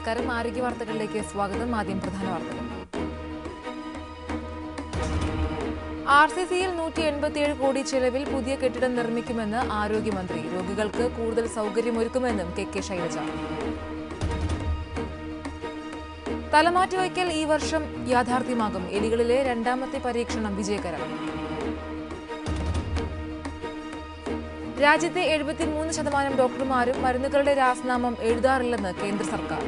നമസ്കാരം ആരോഗ്യ വാർത്തകളിലേക്ക് സ്വാഗതം ആദ്യം പ്രധാന വാർത്തകൾ ആർ സി സിയിൽ നൂറ്റി എൺപത്തിയേഴ് കോടി ചെലവിൽ പുതിയ കെട്ടിടം നിർമ്മിക്കുമെന്ന് ആരോഗ്യമന്ത്രി രോഗികൾക്ക് കൂടുതൽ സൗകര്യമൊരുക്കുമെന്നും കെ കെ ശൈലജ തലമാറ്റുവയ്ക്കൽ ഈ വർഷം യാഥാർത്ഥ്യമാകും എലികളിലെ രണ്ടാമത്തെ പരീക്ഷണം വിജയകരം രാജ്യത്തെ എഴുപത്തിമൂന്ന് ശതമാനം ഡോക്ടർമാരും മരുന്നുകളുടെ രാസനാമം എഴുതാറില്ലെന്ന് കേന്ദ്ര സർക്കാർ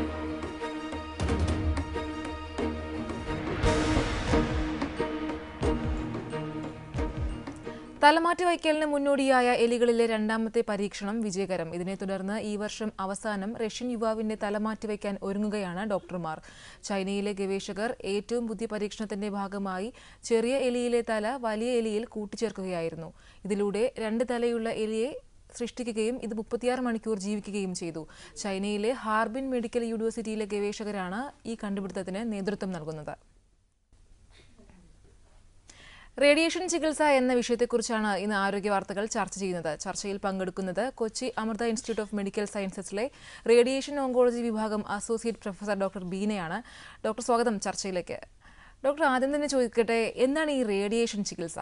തലമാറ്റ് വയ്ക്കലിന് മുന്നോടിയായ എലികളിലെ രണ്ടാമത്തെ പരീക്ഷണം വിജയകരം ഇതിനെ തുടർന്ന് ഈ വർഷം അവസാനം റഷ്യൻ യുവാവിന്റെ തലമാറ്റ് വയ്ക്കാൻ ഒരുങ്ങുകയാണ് ഡോക്ടർമാർ ചൈനയിലെ ഗവേഷകർ ഏറ്റവും പുതിയ പരീക്ഷണത്തിന്റെ ഭാഗമായി ചെറിയ എലിയിലെ തല വലിയ എലിയിൽ കൂട്ടിച്ചേർക്കുകയായിരുന്നു ഇതിലൂടെ രണ്ട് തലയുള്ള എലിയെ സൃഷ്ടിക്കുകയും ഇത് മുപ്പത്തിയാറ് മണിക്കൂർ ജീവിക്കുകയും ചെയ്തു ചൈനയിലെ ഹാർബിൻ മെഡിക്കൽ യൂണിവേഴ്സിറ്റിയിലെ ഗവേഷകരാണ് ഈ കണ്ടുപിടുത്തത്തിന് നേതൃത്വം നൽകുന്നത് റേഡിയേഷൻ ചികിത്സ എന്ന വിഷയത്തെക്കുറിച്ചാണ് ഇന്ന് ആരോഗ്യ വാർത്തകൾ ചർച്ച ചെയ്യുന്നത് ചർച്ചയിൽ പങ്കെടുക്കുന്നത് Kochi Amrita institute of medical സയൻസസിലെ റേഡിയേഷൻ ഓങ്കോളജി വിഭാഗം അസോസിയേറ്റ് പ്രൊഫസർ ഡോക്ടർ ബീനയാണ് ഡോക്ടർ സ്വാഗതം ചർച്ചയിലേക്ക് ഡോക്ടർ ആദ്യം തന്നെ ചോദിക്കട്ടെ എന്താണ് ഈ റേഡിയേഷൻ ചികിത്സ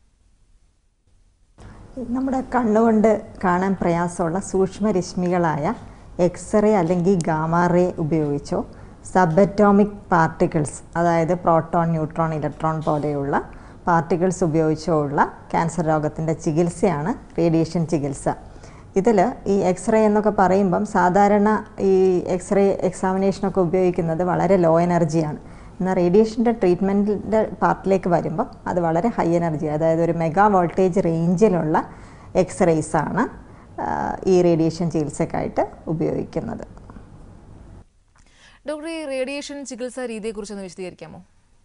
നമ്മുടെ കണ്ണുകൊണ്ട് കാണാൻ പ്രയാസമുള്ള സൂക്ഷ്മരശ്മികളായ എക്സ്റേ അല്ലെങ്കിൽ ഗാമാറേ ഉപയോഗിച്ചോ സബറ്റോമിക് പാർട്ടിക്കിൾസ് അതായത് പ്രോട്ടോൺ ന്യൂട്രോൺ ഇലക്ട്രോൺ പോലെയുള്ള പാർട്ടിക്കിൾസ് ഉപയോഗിച്ചോ ഉള്ള ക്യാൻസർ രോഗത്തിൻ്റെ ചികിത്സയാണ് റേഡിയേഷൻ ചികിത്സ ഇതിൽ ഈ എക്സ്റേ എന്നൊക്കെ പറയുമ്പം സാധാരണ ഈ എക്സ്റേ എക്സാമിനേഷനൊക്കെ ഉപയോഗിക്കുന്നത് വളരെ ലോ എനർജിയാണ് എന്നാൽ റേഡിയേഷൻ്റെ ട്രീറ്റ്മെൻറ്റിൻ്റെ പാർട്ടിലേക്ക് വരുമ്പം അത് വളരെ ഹൈ എനർജി അതായത് ഒരു മെഗാ വോൾട്ടേജ് റേഞ്ചിലുള്ള എക്സ്റേസ് ആണ് ഈ റേഡിയേഷൻ ചികിത്സക്കായിട്ട് ഉപയോഗിക്കുന്നത് ഡോക്ടർ ഈ റേഡിയേഷൻ ചികിത്സാ രീതിയെക്കുറിച്ചൊന്ന് വിശദീകരിക്കാമോ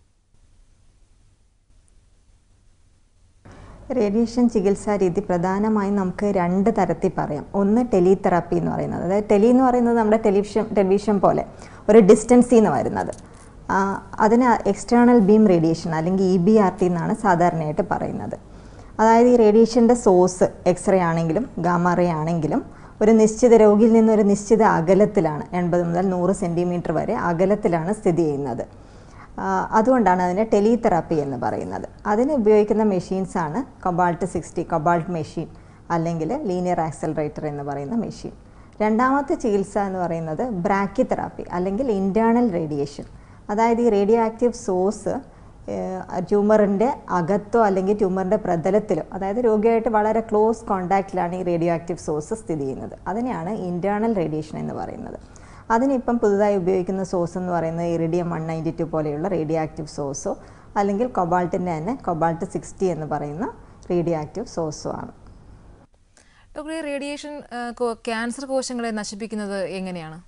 റേഡിയേഷൻ ചികിത്സാ രീതി പ്രധാനമായും നമുക്ക് രണ്ട് തരത്തിൽ പറയാം ഒന്ന് ടെലിതെറാപ്പി എന്ന് പറയുന്നത് അതായത് ടെലി എന്ന് പറയുന്നത് നമ്മുടെ ടെലിവിഷൻ ടെലിവിഷൻ പോലെ ഒരു ഡിസ്റ്റൻസിൽ നിന്ന് വരുന്നത് അതിന് എക്സ്റ്റേണൽ ബീം റേഡിയേഷൻ അല്ലെങ്കിൽ ഇ ബി ആർ ടി എന്നാണ് സാധാരണയായിട്ട് പറയുന്നത് അതായത് ഈ റേഡിയേഷൻ്റെ സോഴ്സ് എക്സ്റേ ആണെങ്കിലും ഗാമറേ ആണെങ്കിലും ഒരു നിശ്ചിത രോഗിയിൽ നിന്ന് ഒരു നിശ്ചിത അകലത്തിലാണ് എൺപത് മുതൽ നൂറ് സെൻറ്റിമീറ്റർ വരെ അകലത്തിലാണ് സ്ഥിതി ചെയ്യുന്നത് അതുകൊണ്ടാണ് അതിനെ ടെലിതെറാപ്പി എന്ന് പറയുന്നത് അതിന് ഉപയോഗിക്കുന്ന മെഷീൻസാണ് കൊബാൾട്ട് സിക്സ്റ്റി കൊബാൾട്ട് മെഷീൻ അല്ലെങ്കിൽ ലീനിയർ ആക്സലറേറ്റർ എന്ന് പറയുന്ന മെഷീൻ രണ്ടാമത്തെ ചികിത്സ എന്ന് പറയുന്നത് ബ്രാക്കി തെറാപ്പി അല്ലെങ്കിൽ ഇൻറ്റേർണൽ റേഡിയേഷൻ അതായത് ഈ റേഡിയോ ആക്റ്റീവ് സോഴ്സ് ട്യൂമറിൻ്റെ അകത്തോ അല്ലെങ്കിൽ ട്യൂമറിൻ്റെ പ്രതലത്തിലോ അതായത് രോഗിയായിട്ട് വളരെ ക്ലോസ് കോണ്ടാക്റ്റിലാണ് ഈ റേഡിയോ ആക്റ്റീവ് സോഴ്സ് സ്ഥിതി ചെയ്യുന്നത് അതിനെയാണ് ഇൻറ്റേർണൽ റേഡിയേഷൻ എന്ന് പറയുന്നത് അതിനിപ്പം പുതുതായി ഉപയോഗിക്കുന്ന സോഴ്സ് എന്ന് പറയുന്നത് ഇറിഡിയം വൺ നയൻറ്റി ടു പോലെയുള്ള റേഡിയോ ആക്റ്റീവ് സോഴ്സോ അല്ലെങ്കിൽ കൊബാൾട്ടിൻ്റെ തന്നെ കൊബാൾട്ട് സിക്സ്റ്റി എന്ന് പറയുന്ന റേഡിയോ ആക്റ്റീവ് സോഴ്സോ ആണ് ഡോക്ടർ ഈ റേഡിയേഷൻ ക്യാൻസർ കോശങ്ങളെ നശിപ്പിക്കുന്നത് എങ്ങനെയാണ്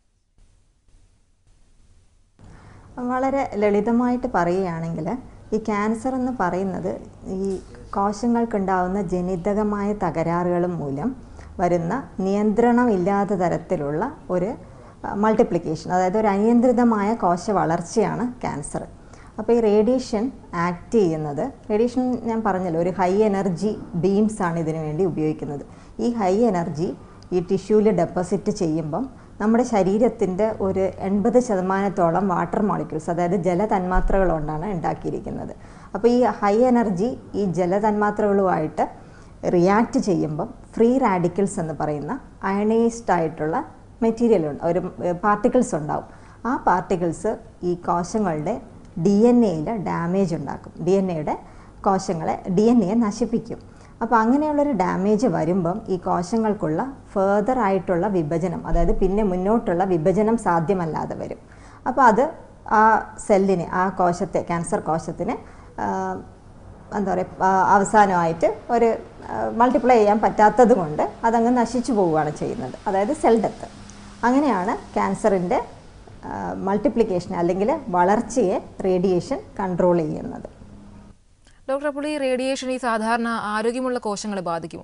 വളരെ ലളിതമായിട്ട് പറയുകയാണെങ്കിൽ ഈ ക്യാൻസർ എന്ന് പറയുന്നത് ഈ കോശങ്ങൾക്കുണ്ടാവുന്ന ജനിതകമായ തകരാറുകളും മൂലം വരുന്ന നിയന്ത്രണമില്ലാത്ത തരത്തിലുള്ള ഒരു മൾട്ടിപ്ലിക്കേഷൻ അതായത് ഒരു അനിയന്ത്രിതമായ കോശ വളർച്ചയാണ് ക്യാൻസർ അപ്പോൾ ഈ റേഡിയേഷൻ ആക്ട് ചെയ്യുന്നത് റേഡിയേഷൻ ഞാൻ പറഞ്ഞല്ലോ ഒരു ഹൈ എനർജി ബീംസ് ആണ് ഇതിനു വേണ്ടി ഉപയോഗിക്കുന്നത് ഈ ഹൈ എനർജി ഈ ടിഷ്യൂവിൽ ഡെപ്പോസിറ്റ് ചെയ്യുമ്പം നമ്മുടെ ശരീരത്തിൻ്റെ ഒരു എൺപത് ശതമാനത്തോളം വാട്ടർ മോളിക്യൂൾസ് അതായത് ജലതന്മാത്രകൾ കൊണ്ടാണ് ഉണ്ടാക്കിയിരിക്കുന്നത് അപ്പോൾ ഈ ഹൈ എനർജി ഈ ജലതന്മാത്രകളുമായിട്ട് റിയാക്ട് ചെയ്യുമ്പം ഫ്രീ റാഡിക്കൽസ് എന്ന് പറയുന്ന അയണൈസ്ഡ് ആയിട്ടുള്ള മെറ്റീരിയൽ ഉണ്ട് ഒരു പാർട്ടിക്കിൾസ് ഉണ്ടാവും ആ പാർട്ടിക്കിൾസ് ഈ കോശങ്ങളുടെ ഡി എൻ എയിൽ ഡാമേജ് ഉണ്ടാക്കും ഡി എൻ എയുടെ കോശങ്ങളെ ഡി എൻ എയെ നശിപ്പിക്കും അപ്പോൾ അങ്ങനെയുള്ളൊരു ഡാമേജ് വരുമ്പം ഈ കോശങ്ങൾക്കുള്ള ഫേർദർ ആയിട്ടുള്ള വിഭജനം അതായത് പിന്നെ മുന്നോട്ടുള്ള വിഭജനം സാധ്യമല്ലാതെ വരും അപ്പോൾ അത് ആ സെല്ലിനെ ആ കോശത്തെ ക്യാൻസർ കോശത്തിന് എന്താ പറയുക അവസാനമായിട്ട് ഒരു മൾട്ടിപ്ലൈ ചെയ്യാൻ പറ്റാത്തത് കൊണ്ട് അതങ്ങ് നശിച്ചു പോവുകയാണ് ചെയ്യുന്നത് അതായത് സെൽ ഡെത്ത് അങ്ങനെയാണ് ക്യാൻസറിൻ്റെ മൾട്ടിപ്ലിക്കേഷൻ അല്ലെങ്കിൽ വളർച്ചയെ റേഡിയേഷൻ കൺട്രോൾ ചെയ്യുന്നത് ഡോക്ടർ അപ്പോൾ ഈ റേഡിയേഷൻ ഈ സാധാരണ ആരോഗ്യമുള്ള കോശങ്ങളെ ബാധിക്കുമോ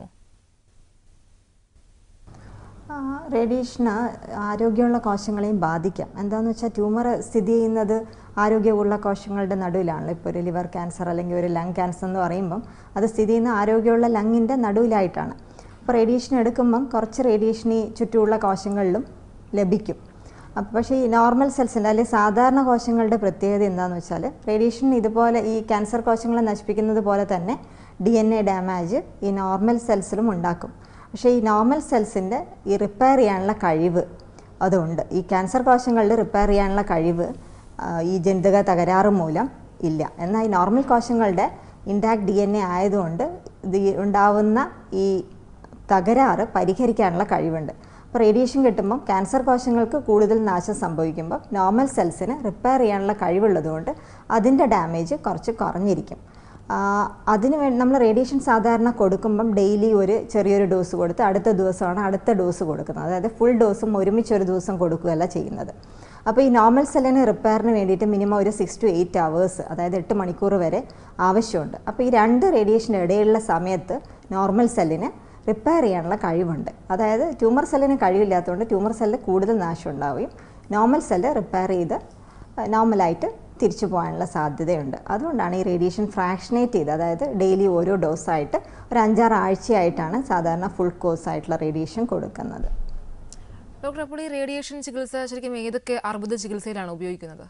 റേഡിയേഷന് ആരോഗ്യമുള്ള കോശങ്ങളെയും ബാധിക്കാം എന്താണെന്ന് വെച്ചാൽ ട്യൂമർ സ്ഥിതി ചെയ്യുന്നത് ആരോഗ്യമുള്ള കോശങ്ങളുടെ നടുവിലാണല്ലോ ഇപ്പോൾ ഒരു ലിവർ ക്യാൻസർ അല്ലെങ്കിൽ ഒരു ലങ് ക്യാൻസർ എന്ന് പറയുമ്പം അത് സ്ഥിതി ചെയ്യുന്ന ആരോഗ്യമുള്ള ലങ്ങിൻ്റെ നടുവിലായിട്ടാണ് അപ്പോൾ റേഡിയേഷൻ എടുക്കുമ്പം കുറച്ച് റേഡിയേഷൻ ഈ ചുറ്റുമുള്ള കോശങ്ങളിലും ലഭിക്കും അപ്പോൾ പക്ഷേ ഈ നോർമൽ സെൽസിൻ്റെ അല്ലെങ്കിൽ സാധാരണ കോശങ്ങളുടെ പ്രത്യേകത എന്താണെന്ന് വെച്ചാൽ റേഡിയേഷൻ ഇതുപോലെ ഈ ക്യാൻസർ കോശങ്ങളെ നശിപ്പിക്കുന്നത് പോലെ തന്നെ ഡി എൻ എ ഡാമേജ് ഈ നോർമൽ സെൽസിലും ഉണ്ടാക്കും പക്ഷേ ഈ നോർമൽ സെൽസിൻ്റെ ഈ റിപ്പയർ ചെയ്യാനുള്ള കഴിവ് അതുണ്ട് ഈ ക്യാൻസർ കോശങ്ങളുടെ റിപ്പയർ ചെയ്യാനുള്ള കഴിവ് ആ, ഈ ജനിതക തകരാറ് മൂലം ഇല്ല എന്നാൽ ഈ നോർമൽ കോശങ്ങളുടെ ഇൻടാക്ട് ഡി എൻ എ ആയതുകൊണ്ട് ഇത് ഈ ഉണ്ടാവുന്ന ഈ തകരാറ് പരിഹരിക്കാനുള്ള കഴിവുണ്ട് അപ്പോൾ റേഡിയേഷൻ കിട്ടുമ്പം ക്യാൻസർ കോശങ്ങൾക്ക് കൂടുതൽ നാശം സംഭവിക്കുമ്പോൾ നോർമൽ സെൽസിന് റിപ്പയർ ചെയ്യാനുള്ള കഴിവുള്ളതുകൊണ്ട് അതിൻ്റെ ഡാമേജ് കുറച്ച് കുറഞ്ഞിരിക്കും ആ, അതിന് വേണ്ടി നമ്മൾ റേഡിയേഷൻ സാധാരണ കൊടുക്കുമ്പം ഡെയിലി ഒരു ചെറിയൊരു ഡോസ് കൊടുത്ത് അടുത്ത ദിവസമാണ് അടുത്ത ഡോസ് കൊടുക്കുന്നത് അതായത് ഫുൾ ഡോസും ഒരുമിച്ച് ഒരു ദിവസം കൊടുക്കുകയല്ല ചെയ്യുന്നത് അപ്പോൾ ഈ നോർമൽ സെല്ലിന് റിപ്പയറിന് വേണ്ടിയിട്ട് മിനിമം ഒരു സിക്സ് ടു എയ്റ്റ് അവേഴ്സ് അതായത് എട്ട് മണിക്കൂർ വരെ ആവശ്യമുണ്ട് അപ്പോൾ ഈ രണ്ട് റേഡിയേഷന് ഇടയിലുള്ള സമയത്ത് നോർമൽ സെല്ലിന് റിപ്പയർ ചെയ്യാനുള്ള കഴിവുണ്ട് അതായത് ട്യൂമർ സെല്ലിന് കഴിവില്ലാത്തതുകൊണ്ട് ട്യൂമർ സെല്ല് കൂടുതൽ നാശം ഉണ്ടാവുകയും നോർമൽ സെല്ല് റിപ്പയർ ചെയ്ത് നോർമലായിട്ട് തിരിച്ചു പോകാനുള്ള സാധ്യതയുണ്ട് അതുകൊണ്ടാണ് ഈ റേഡിയേഷൻ ഫ്രാക്ഷനേറ്റ് ചെയ്ത് അതായത് ഡെയിലി ഓരോ ഡോസായിട്ട് ഒരു അഞ്ചാറ് ആഴ്ചയായിട്ടാണ് സാധാരണ ഫുൾ കോഴ്സ് ആയിട്ടുള്ള റേഡിയേഷൻ കൊടുക്കുന്നത് ഡോക്ടർ അപ്പോൾ ഈ റേഡിയേഷൻ ചികിത്സ ശരിക്കും ഏതൊക്കെ അർബുദ ചികിത്സയിലാണ് ഉപയോഗിക്കുന്നത്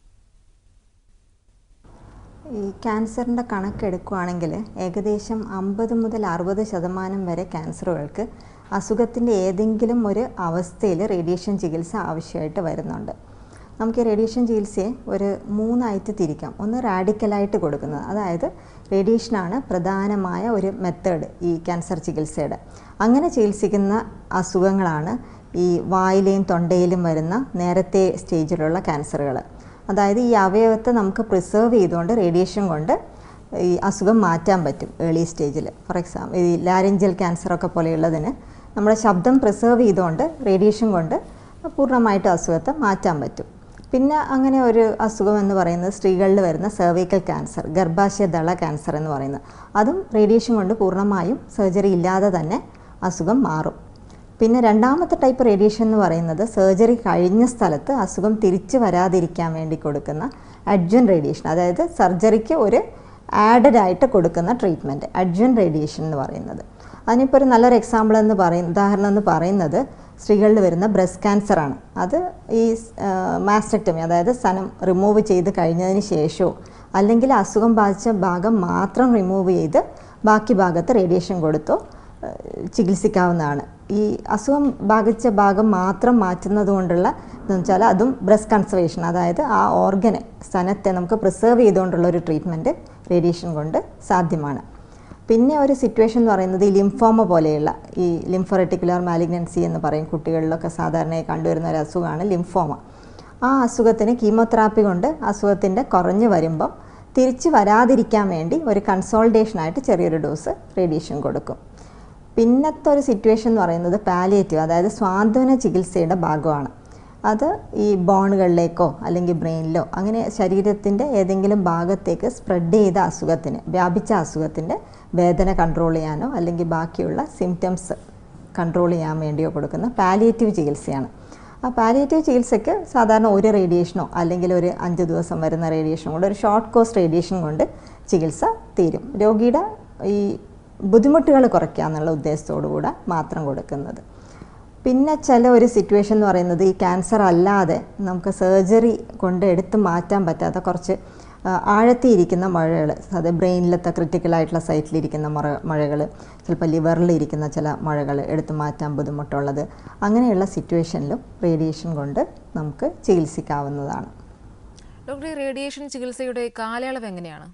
ഈ ക്യാൻസറിൻ്റെ കണക്കെടുക്കുകയാണെങ്കിൽ ഏകദേശം അമ്പത് മുതൽ അറുപത് ശതമാനം വരെ ക്യാൻസറുകൾക്ക് അസുഖത്തിൻ്റെ ഏതെങ്കിലും ഒരു അവസ്ഥയിൽ റേഡിയേഷൻ ചികിത്സ ആവശ്യമായിട്ട് വരുന്നുണ്ട് നമുക്ക് ഈ റേഡിയേഷൻ ചികിത്സയെ ഒരു മൂന്നായിട്ട് തിരിക്കാം ഒന്ന് റാഡിക്കലായിട്ട് കൊടുക്കുന്നത് അതായത് റേഡിയേഷനാണ് പ്രധാനമായ ഒരു മെത്തേഡ് ഈ ക്യാൻസർ ചികിത്സയുടെ അങ്ങനെ ചികിത്സിക്കുന്ന അസുഖങ്ങളാണ് ഈ വായിലെയും തൊണ്ടയിലും വരുന്ന നേരത്തെ സ്റ്റേജിലുള്ള ക്യാൻസറുകൾ അതായത് ഈ അവയവത്തെ നമുക്ക് പ്രിസർവ് ചെയ്തുകൊണ്ട് റേഡിയേഷൻ കൊണ്ട് ഈ അസുഖം മാറ്റാൻ പറ്റും ഏർലി സ്റ്റേജിൽ ഫോർ എക്സാമ്പിൾ ഈ ലാരിഞ്ചൽ ക്യാൻസറൊക്കെ പോലെയുള്ളതിന് നമ്മുടെ ശബ്ദം പ്രിസർവ് ചെയ്തുകൊണ്ട് റേഡിയേഷൻ കൊണ്ട് പൂർണ്ണമായിട്ടും അസുഖത്തെ മാറ്റാൻ പറ്റും പിന്നെ അങ്ങനെ ഒരു അസുഖം എന്ന് പറയുന്നത് സ്ത്രീകളിൽ വരുന്ന സെർവിക്കൽ ക്യാൻസർ ഗർഭാശയ ദള ക്യാൻസർ എന്ന് പറയുന്നത് അതും റേഡിയേഷൻ കൊണ്ട് പൂർണ്ണമായും സർജറി ഇല്ലാതെ തന്നെ അസുഖം മാറും പിന്നെ രണ്ടാമത്തെ ടൈപ്പ് റേഡിയേഷൻ എന്ന് പറയുന്നത് സർജറി കഴിഞ്ഞ സ്ഥലത്ത് അസുഖം തിരിച്ചു വരാതിരിക്കാൻ വേണ്ടി കൊടുക്കുന്ന അഡ്ജൻ റേഡിയേഷൻ അതായത് സർജറിക്ക് ഒരു ആഡഡ് ആയിട്ട് കൊടുക്കുന്ന ട്രീറ്റ്മെൻറ്റ് അഡ്ജൻ റേഡിയേഷൻ എന്ന് പറയുന്നത് അതിനിപ്പോൾ ഒരു നല്ലൊരു എക്സാമ്പിൾ എന്ന് പറയും ഉദാഹരണം എന്ന് പറയുന്നത് സ്ത്രീകളിൽ വരുന്ന ബ്രസ്റ്റ് ക്യാൻസറാണ് അത് ഈ മാസ്റ്റക്ടമി അതായത് സ്ഥലം റിമൂവ് ചെയ്ത് കഴിഞ്ഞതിന് ശേഷമോ അല്ലെങ്കിൽ അസുഖം ബാധിച്ച ഭാഗം മാത്രം റിമൂവ് ചെയ്ത് ബാക്കി ഭാഗത്ത് റേഡിയേഷൻ കൊടുത്തോ ഏഹ് ചികിത്സിക്കാവുന്നതാണ് ഈ അസുഖം ബാധിച്ച ഭാഗം മാത്രം മാറ്റുന്നത് കൊണ്ടുള്ള എന്ന് വെച്ചാൽ അതും ബ്രസ്റ്റ് കൺസർവേഷൻ അതായത് ആ ഓർഗനെ സ്ഥലത്തെ നമുക്ക് പ്രിസർവ് ചെയ്തുകൊണ്ടുള്ള ഒരു ട്രീറ്റ്മെൻറ്റ് റേഡിയേഷൻ കൊണ്ട് സാധ്യമാണ് പിന്നെ ഒരു സിറ്റുവേഷൻ എന്ന് പറയുന്നത് ഈ ലിംഫോമ പോലെയുള്ള ഈ ലിംഫോറെറ്റിക്കുലർ മാലിഗ്നൻസി എന്ന് പറയും കുട്ടികളിലൊക്കെ സാധാരണയായി കണ്ടുവരുന്ന ഒരു അസുഖമാണ് ലിംഫോമ ആ അസുഖത്തിന് കീമോതെറാപ്പി കൊണ്ട് അസുഖത്തിൻ്റെ കുറഞ്ഞു വരുമ്പം തിരിച്ച് വരാതിരിക്കാൻ വേണ്ടി ഒരു കൺസോൾട്ടേഷനായിട്ട് ചെറിയൊരു ഡോസ് റേഡിയേഷൻ കൊടുക്കും പിന്നത്തെ ഒരു സിറ്റുവേഷൻ എന്ന് പറയുന്നത് പാലിയേറ്റീവ് അതായത് സ്വാന്തന ചികിത്സയുടെ ഭാഗമാണ് അത് ഈ ബോണുകളിലേക്കോ അല്ലെങ്കിൽ ബ്രെയിനിലോ അങ്ങനെ ശരീരത്തിൻ്റെ ഏതെങ്കിലും ഭാഗത്തേക്ക് സ്പ്രെഡ് ചെയ്ത അസുഖത്തിന് വ്യാപിച്ച അസുഖത്തിൻ്റെ വേദന കൺട്രോൾ ചെയ്യാനോ അല്ലെങ്കിൽ ബാക്കിയുള്ള സിംറ്റംസ് കൺട്രോൾ ചെയ്യാൻ വേണ്ടിയോ കൊടുക്കുന്ന പാലിയേറ്റീവ് ചികിത്സയാണ് ആ പാലിയേറ്റീവ് ചികിത്സയ്ക്ക് സാധാരണ ഒരു റേഡിയേഷനോ അല്ലെങ്കിൽ ഒരു അഞ്ച് ദിവസം വരുന്ന റേഡിയേഷൻ കൊണ്ട് ഒരു ഷോർട്ട് കോഴ്സ് റേഡിയേഷൻ കൊണ്ട് ചികിത്സ തീരും രോഗിയുടെ ഈ ബുദ്ധിമുട്ടുകൾ കുറയ്ക്കുക എന്നുള്ള ഉദ്ദേശത്തോടു കൂടെ മാത്രം കൊടുക്കുന്നത് പിന്നെ ചില ഒരു സിറ്റുവേഷൻ എന്ന് പറയുന്നത് ഈ ക്യാൻസർ അല്ലാതെ നമുക്ക് സർജറി കൊണ്ട് എടുത്ത് മാറ്റാൻ പറ്റാത്ത കുറച്ച് ആ, ആഴത്തിയിരിക്കുന്ന മഴകൾ അത് ബ്രെയിനിലത്തെ ക്രിട്ടിക്കലായിട്ടുള്ള സൈറ്റിലിരിക്കുന്ന മറ മഴകൾ ചിലപ്പോൾ ലിവറിലിരിക്കുന്ന ചില മഴകൾ എടുത്ത് മാറ്റാൻ ബുദ്ധിമുട്ടുള്ളത് അങ്ങനെയുള്ള സിറ്റുവേഷനിലും റേഡിയേഷൻ കൊണ്ട് നമുക്ക് ചികിത്സിക്കാവുന്നതാണ് ഡോക്ടർ ഈ റേഡിയേഷൻ ചികിത്സയുടെ കാലയളവ് എങ്ങനെയാണ്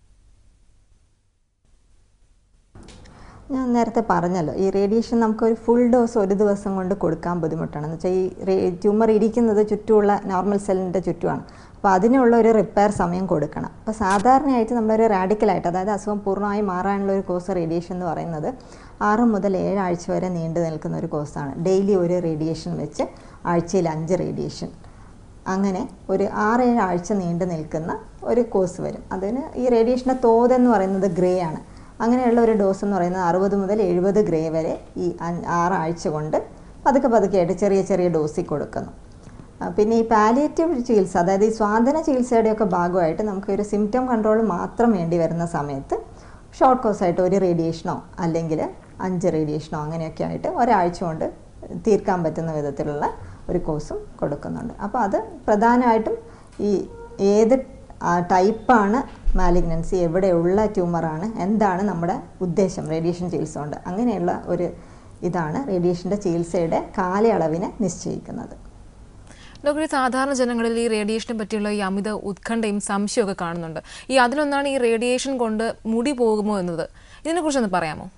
ഞാൻ നേരത്തെ പറഞ്ഞല്ലോ ഈ റേഡിയേഷൻ നമുക്കൊരു ഫുൾ ഡോസ് ഒരു ദിവസം കൊണ്ട് കൊടുക്കാൻ ബുദ്ധിമുട്ടാണ് എന്ന് വെച്ചാൽ ഈ റേ- ട്യൂമർ ഇരിക്കുന്നത് ചുറ്റുമുള്ള നോർമൽ സെല്ലിൻ്റെ ചുറ്റുമാണ് അപ്പോൾ അതിനുള്ള ഒരു റിപ്പയർ സമയം കൊടുക്കണം അപ്പോൾ സാധാരണയായിട്ട് നമ്മളൊരു റാഡിക്കലായിട്ട് അതായത് അസുഖം പൂർണ്ണമായി മാറാനുള്ള ഒരു കോഴ്സ് റേഡിയേഷൻ എന്ന് പറയുന്നത് ആറ് മുതൽ ഏഴ് ആഴ്ച വരെ നീണ്ടു നിൽക്കുന്ന ഒരു കോഴ്സാണ് ഡെയിലി ഒരു റേഡിയേഷൻ വെച്ച് ആഴ്ചയിൽ അഞ്ച് റേഡിയേഷൻ അങ്ങനെ ഒരു ആറേഴ് ആഴ്ച നീണ്ടു നിൽക്കുന്ന ഒരു കോഴ്സ് വരും അതിന് ഈ റേഡിയേഷൻ്റെ തോതെന്ന് പറയുന്നത് ഗ്രേ ആണ് അങ്ങനെയുള്ള ഒരു ഡോസ് എന്ന് പറയുന്നത് അറുപത് മുതൽ എഴുപത് ഗ്രേ വരെ ഈ അഞ്ച് ആറാഴ്ച കൊണ്ട് പതുക്കെ പതുക്കെ ആയിട്ട് ചെറിയ ചെറിയ ഡോസിൽ കൊടുക്കുന്നു ആ, പിന്നെ ഈ പാലിയേറ്റീവ് ചികിത്സ അതായത് ഈ സ്വാന്തന ചികിത്സയുടെയൊക്കെ ഭാഗമായിട്ട് നമുക്ക് ഒരു സിംറ്റം കൺട്രോൾ മാത്രം വേണ്ടി വരുന്ന സമയത്ത് ഷോർട്ട് കോഴ്സായിട്ട് ഒരു റേഡിയേഷനോ അല്ലെങ്കിൽ അഞ്ച് റേഡിയേഷനോ അങ്ങനെയൊക്കെ ആയിട്ട് ഒരാഴ്ച കൊണ്ട് തീർക്കാൻ പറ്റുന്ന വിധത്തിലുള്ള ഒരു കോഴ്സും കൊടുക്കുന്നുണ്ട് അപ്പോൾ അത് പ്രധാനമായിട്ടും ഈ ഏത് ടൈപ്പാണ് മാലിഗ്നൻസി എവിടെയുള്ള ട്യൂമറാണ് എന്താണ് നമ്മുടെ ഉദ്ദേശം റേഡിയേഷൻ ചികിത്സ കൊണ്ട് അങ്ങനെയുള്ള ഒരു ഇതാണ് റേഡിയേഷൻ്റെ ചികിത്സയുടെ കാലയളവിനെ നിശ്ചയിക്കുന്നത് ഡോക്ടർ ഈ സാധാരണ ജനങ്ങളിൽ ഈ റേഡിയേഷനെ പറ്റിയുള്ള ഈ അമിത ഉത്കണ്ഠയും സംശയമൊക്കെ കാണുന്നുണ്ട് ഈ അതിലൊന്നാണ് ഈ റേഡിയേഷൻ കൊണ്ട് മുടി പോകുമോ എന്നത് ഇതിനെക്കുറിച്ചൊന്ന് പറയാമോ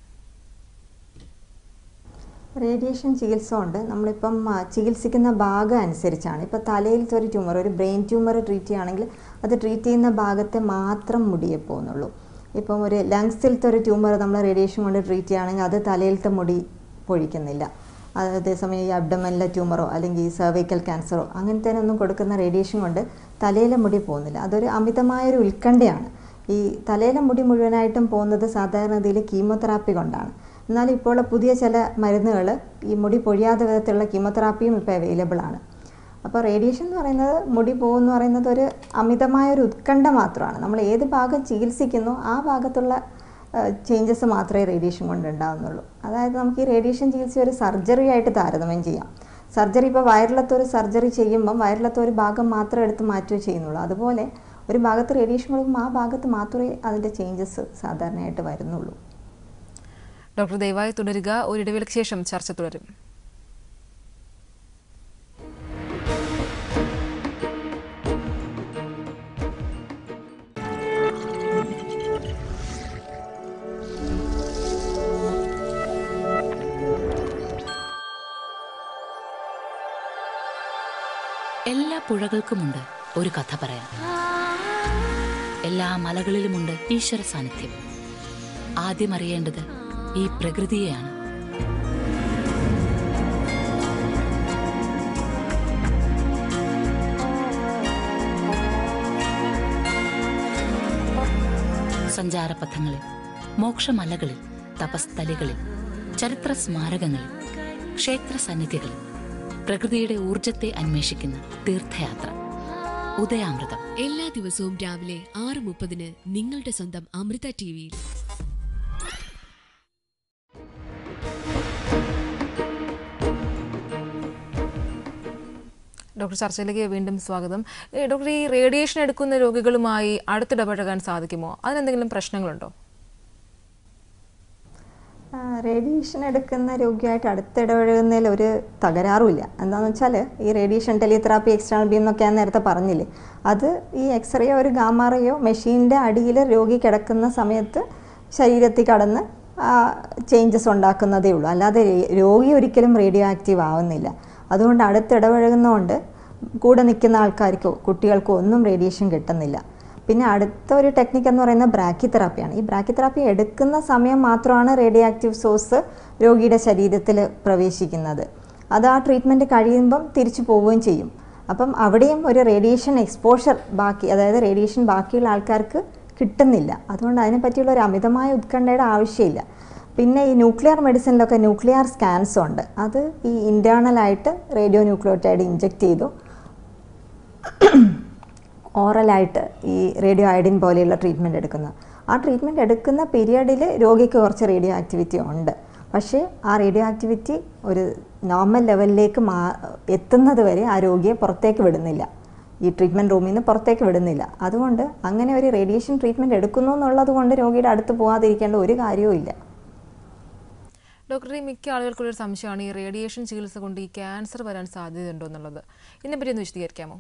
റേഡിയേഷൻ ചികിത്സ കൊണ്ട് നമ്മളിപ്പം ആ, ചികിത്സിക്കുന്ന ഭാഗം അനുസരിച്ചാണ് ഇപ്പോൾ തലയിലത്തെ ഒരു ട്യൂമർ ഒരു ബ്രെയിൻ ട്യൂമർ ട്രീറ്റ് ചെയ്യുകയാണെങ്കിൽ അത് ട്രീറ്റ് ചെയ്യുന്ന ഭാഗത്തെ മാത്രം മുടിയെ പോകുന്നുള്ളൂ ഇപ്പം ഒരു ലങ്സിലത്തെ ഒരു ട്യൂമർ നമ്മൾ റേഡിയേഷൻ കൊണ്ട് ട്രീറ്റ് ചെയ്യുകയാണെങ്കിൽ അത് തലയിലത്തെ മുടി പൊഴിക്കുന്നില്ല അത് അതേസമയം ഈ അബ്ഡമനിലെ ട്യൂമറോ അല്ലെങ്കിൽ ഈ സെർവൈക്കൽ ക്യാൻസറോ അങ്ങനത്തേനൊന്നും കൊടുക്കുന്ന റേഡിയേഷൻ കൊണ്ട് തലയിലെ മുടി പോകുന്നില്ല അതൊരു അമിതമായൊരു ഉത്കണ്ഠയാണ് ഈ തലയിലെ മുടി മുഴുവനായിട്ടും പോകുന്നത് സാധാരണഗതിയിൽ കീമോതെറാപ്പി കൊണ്ടാണ് എന്നാൽ ഇപ്പോൾ പുതിയ ചില മരുന്നുകൾ ഈ മുടി പൊഴിയാത്ത വിധത്തിലുള്ള കീമോതെറാപ്പിയും ഇപ്പോൾ അവൈലബിൾ ആണ് അപ്പോൾ റേഡിയേഷൻ എന്ന് പറയുന്നത് മുടി പോകുമെന്ന് പറയുന്നത് ഒരു അമിതമായ ഒരു ഉത്കണ്ഠ മാത്രമാണ് നമ്മൾ ഏത് ഭാഗം ചികിത്സിക്കുന്നു ആ ഭാഗത്തുള്ള ചേഞ്ചസ് മാത്രമേ റേഡിയേഷൻ കൊണ്ട് ഉണ്ടാകുന്നുള്ളൂ അതായത് നമുക്ക് ഈ റേഡിയേഷൻ ചികിത്സ ഒരു സർജറി ആയിട്ട് താരതമ്യം ചെയ്യാം സർജറി ഇപ്പോൾ വയറിലത്തെ ഒരു സർജറി ചെയ്യുമ്പം വയറിലത്തെ ഒരു ഭാഗം മാത്രം എടുത്ത് മാറ്റുകയോ ചെയ്യുന്നുള്ളൂ അതുപോലെ ഒരു ഭാഗത്ത് റേഡിയേഷൻ കൊടുക്കുമ്പോൾ ആ ഭാഗത്ത് മാത്രമേ അതിൻ്റെ ചേഞ്ചസ് സാധാരണയായിട്ട് വരുന്നുള്ളൂ ഡോക്ടർ ദയവായി തുടരുക ഒരിടവേളയ്ക്ക് ശേഷം ചർച്ച തുടരും എല്ലാ പുഴകൾക്കുമുണ്ട് ഒരു കഥ പറയാൻ എല്ലാ മലകളിലുമുണ്ട് ഈശ്വര സാന്നിധ്യം ആദ്യം അറിയേണ്ടത് ഈ പ്രകൃതിയെയാണ് സഞ്ചാരപഥങ്ങളിൽ മോക്ഷമലകളിൽ തപസ്ഥലികളിൽ ചരിത്ര സ്മാരകങ്ങളിൽ ക്ഷേത്ര സന്നിധികളിൽ പ്രകൃതിയുടെ ഊർജത്തെ അന്വേഷിക്കുന്ന തീർത്ഥയാത്ര ഉദയാമൃതം എല്ലാ ദിവസവും രാവിലെ ആറ് മുപ്പതിന് നിങ്ങളുടെ സ്വന്തം അമൃത ടി വിയിൽ ഡോക്ടർ ചർച്ചയിലേക്ക് വീണ്ടും സ്വാഗതം ഏ, ഡോക്ടർ ഈ റേഡിയേഷൻ എടുക്കുന്ന രോഗികളുമായി അടുത്തിടപഴകാൻ സാധിക്കുമോ അതിനെന്തെങ്കിലും പ്രശ്നങ്ങളുണ്ടോ ആ, റേഡിയേഷൻ എടുക്കുന്ന രോഗിയായിട്ട് അടുത്തിടപഴകുന്നതിൽ ഒരു തകരാറുമില്ല എന്താണെന്ന് വെച്ചാൽ ഈ റേഡിയേഷൻ ടെലിതെറാപ്പി എക്സ്റ്റേണൽ ബീം എന്നൊക്കെ ഞാൻ നേരത്തെ പറഞ്ഞില്ലേ അത് ഈ എക്സ്റേയോ ഒരു ഗാമാറയോ മെഷീൻ്റെ അടിയിൽ രോഗി കിടക്കുന്ന സമയത്ത് ശരീരത്തിൽ കടന്ന് ചേഞ്ചസ് ഉണ്ടാക്കുന്നതേ ഉള്ളൂ അല്ലാതെ രേ- രോഗി ഒരിക്കലും റേഡിയോ ആക്റ്റീവ് ആവുന്നില്ല അതുകൊണ്ട് അടുത്തിടപഴകുന്നതുകൊണ്ട് കൂടെ നിൽക്കുന്ന ആൾക്കാർക്കോ കുട്ടികൾക്കോ ഒന്നും റേഡിയേഷൻ കിട്ടുന്നില്ല പിന്നെ അടുത്ത ഒരു ടെക്നിക്ക് എന്ന് പറയുന്നത് ബ്രാക്കി തെറാപ്പിയാണ് ഈ ബ്രാക്കി തെറാപ്പി എടുക്കുന്ന സമയം മാത്രമാണ് റേഡിയോ ആക്റ്റീവ് സോഴ്സ് രോഗിയുടെ ശരീരത്തിൽ പ്രവേശിക്കുന്നത് അത് ആ ട്രീറ്റ്മെൻറ്റ് കഴിയുമ്പം തിരിച്ചു പോവുകയും ചെയ്യും അപ്പം അവിടെയും ഒരു റേഡിയേഷൻ എക്സ്പോഷർ ബാക്കി അതായത് റേഡിയേഷൻ ബാക്കിയുള്ള ആൾക്കാർക്ക് കിട്ടുന്നില്ല അതുകൊണ്ട് അതിനെപ്പറ്റിയുള്ള ഒരു അമിതമായ ഉത്കണ്ഠയുടെ ആവശ്യമില്ല പിന്നെ ഈ ന്യൂക്ലിയർ മെഡിസിനിലൊക്കെ ന്യൂക്ലിയർ സ്കാൻസ് ഉണ്ട് അത് ഈ ഇൻറ്റേർണലായിട്ട് റേഡിയോ ന്യൂക്ലിയോട്ടൈഡ് ഇഞ്ചെക്ട് ചെയ്തു ഓറലായിട്ട് ഈ റേഡിയോ അയഡിൻ പോലെയുള്ള ട്രീറ്റ്മെൻറ്റ് എടുക്കുന്നത് ആ ട്രീറ്റ്മെൻറ്റ് എടുക്കുന്ന പീരിയഡിൽ രോഗിക്ക് കുറച്ച് റേഡിയോ ആക്ടിവിറ്റി ഉണ്ട് പക്ഷേ ആ റേഡിയോ ആക്ടിവിറ്റി ഒരു നോർമൽ ലെവലിലേക്ക് മാ എത്തുന്നത് വരെ ആ രോഗിയെ പുറത്തേക്ക് വിടുന്നില്ല ഈ ട്രീറ്റ്മെൻറ്റ് റൂമിൽ നിന്ന് പുറത്തേക്ക് വിടുന്നില്ല അതുകൊണ്ട് അങ്ങനെ ഒരു റേഡിയേഷൻ ട്രീറ്റ്മെൻറ്റ് എടുക്കുന്നു എന്നുള്ളത് കൊണ്ട് രോഗിയുടെ അടുത്ത് പോകാതിരിക്കേണ്ട ഒരു കാര്യവും ഇല്ല ഡോക്ടർ ഈ മിക്ക ആളുകൾക്കുള്ള ഒരു സംശയമാണ് ഈ റേഡിയേഷൻ ചികിത്സ കൊണ്ട് ഈ ക്യാൻസർ വരാൻ സാധ്യതയുണ്ടോ എന്നുള്ളത് ഇതിനെപ്പറ്റി ഒന്ന് വിശദീകരിക്കാമോ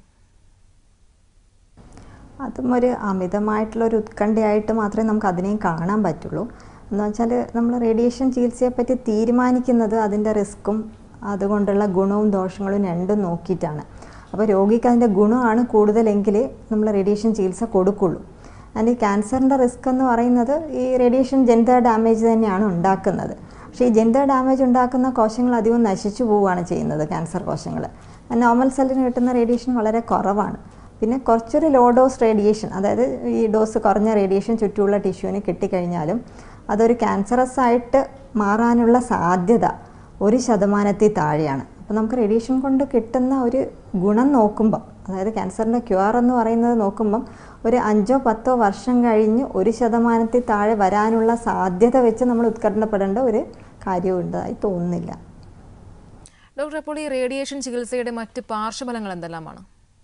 അതും ഒരു അമിതമായിട്ടുള്ളൊരു ഉത്കണ്ഠയായിട്ട് മാത്രമേ നമുക്ക് അതിനെയും കാണാൻ പറ്റുള്ളൂ എന്ന് വെച്ചാൽ നമ്മൾ റേഡിയേഷൻ ചികിത്സയെപ്പറ്റി തീരുമാനിക്കുന്നത് അതിൻ്റെ റിസ്ക്കും അതുകൊണ്ടുള്ള ഗുണവും ദോഷങ്ങളും രണ്ടും നോക്കിയിട്ടാണ് അപ്പോൾ രോഗിക്ക് അതിൻ്റെ ഗുണമാണ് കൂടുതലെങ്കിൽ നമ്മൾ റേഡിയേഷൻ ചികിത്സ കൊടുക്കുള്ളൂ ആൻഡ് ഈ ക്യാൻസറിൻ്റെ റിസ്ക് എന്ന് പറയുന്നത് ഈ റേഡിയേഷൻ ജനിതക ഡാമേജ് തന്നെയാണ് ഉണ്ടാക്കുന്നത് പക്ഷേ ഈ ജനിതക ഡാമേജ് ഉണ്ടാക്കുന്ന കോശങ്ങൾ അധികം നശിച്ചു പോവുകയാണ് ചെയ്യുന്നത് ക്യാൻസർ കോശങ്ങൾ നോർമൽ സെല്ലിന് കിട്ടുന്ന റേഡിയേഷൻ വളരെ കുറവാണ് പിന്നെ കുറച്ചൊരു ലോ ഡോസ് റേഡിയേഷൻ അതായത് ഈ ഡോസ് കുറഞ്ഞ റേഡിയേഷൻ ചുറ്റുമുള്ള ടിഷ്യൂവിന് കിട്ടിക്കഴിഞ്ഞാലും അതൊരു ക്യാൻസറസ് ആയിട്ട് മാറാനുള്ള സാധ്യത ഒരു ശതമാനത്തിൽ താഴെയാണ് അപ്പോൾ നമുക്ക് റേഡിയേഷൻ കൊണ്ട് കിട്ടുന്ന ഒരു ഗുണം നോക്കുമ്പോൾ അതായത് ക്യാൻസറിൻ്റെ ക്യൂർ എന്ന് പറയുന്നത് നോക്കുമ്പം ഒരു അഞ്ചോ പത്തോ വർഷം കഴിഞ്ഞ് ഒരു ശതമാനത്തിൽ താഴെ വരാനുള്ള സാധ്യത വെച്ച് നമ്മൾ ഉത്കണ്ഠപ്പെടേണ്ട ഒരു കാര്യവും ഉണ്ടതായി തോന്നുന്നില്ല ഡോക്ടർ അപ്പോൾ ഈ റേഡിയേഷൻ ചികിത്സയുടെ മറ്റ് പാർശ്വഫലങ്ങൾ എന്തെല്ലാമാണ്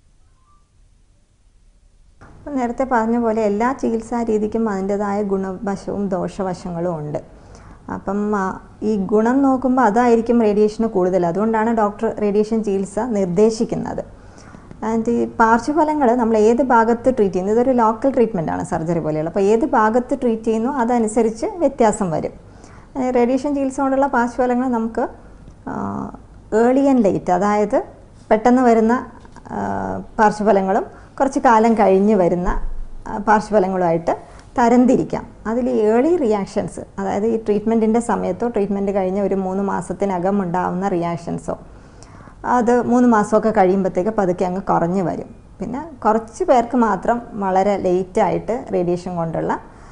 അപ്പം നേരത്തെ പറഞ്ഞ പോലെ എല്ലാ ചികിത്സാ രീതിക്കും അതിൻ്റെതായ ഗുണവശവും ദോഷവശങ്ങളും ഉണ്ട് അപ്പം ആ, ഈ ഗുണം നോക്കുമ്പോൾ അതായിരിക്കും റേഡിയേഷന് കൂടുതൽ അതുകൊണ്ടാണ് ഡോക്ടർ റേഡിയേഷൻ ചികിത്സ നിർദ്ദേശിക്കുന്നത് ആൻഡ് ഈ പാർശ്വഫലങ്ങൾ നമ്മൾ ഏത് ഭാഗത്ത് ട്രീറ്റ് ചെയ്യുന്നു ഇതൊരു ലോക്കൽ ട്രീറ്റ്മെൻ്റ് ആണ് സർജറി പോലെയുള്ള അപ്പോൾ ഏത് ഭാഗത്ത് ട്രീറ്റ് ചെയ്യുന്നു അതനുസരിച്ച് വ്യത്യാസം വരും റേഡിയേഷൻ ചികിത്സ കൊണ്ടുള്ള പാർശ്വഫലങ്ങൾ നമുക്ക് ഏർലി ആൻഡ് ലേറ്റ് അതായത് പെട്ടെന്ന് വരുന്ന ആ, പാർശ്വഫലങ്ങളും കുറച്ച് കാലം കഴിഞ്ഞ് വരുന്ന ആ, പാർശ്വഫലങ്ങളുമായിട്ട് തരംതിരിക്കാം അതിൽ ഏർലി റിയാക്ഷൻസ് അതായത് ഈ ട്രീറ്റ്മെൻറ്റിൻ്റെ സമയത്തോ ട്രീറ്റ്മെൻറ്റ് കഴിഞ്ഞ് ഒരു മൂന്ന് മാസത്തിനകം ഉണ്ടാവുന്ന റിയാക്ഷൻസോ അത് മൂന്ന് മാസമൊക്കെ കഴിയുമ്പോഴത്തേക്ക് പതുക്കെ അങ്ങ് കുറഞ്ഞു വരും പിന്നെ കുറച്ച് പേർക്ക് മാത്രം വളരെ ലേറ്റായിട്ട് റേഡിയേഷൻ കൊണ്ടുള്ള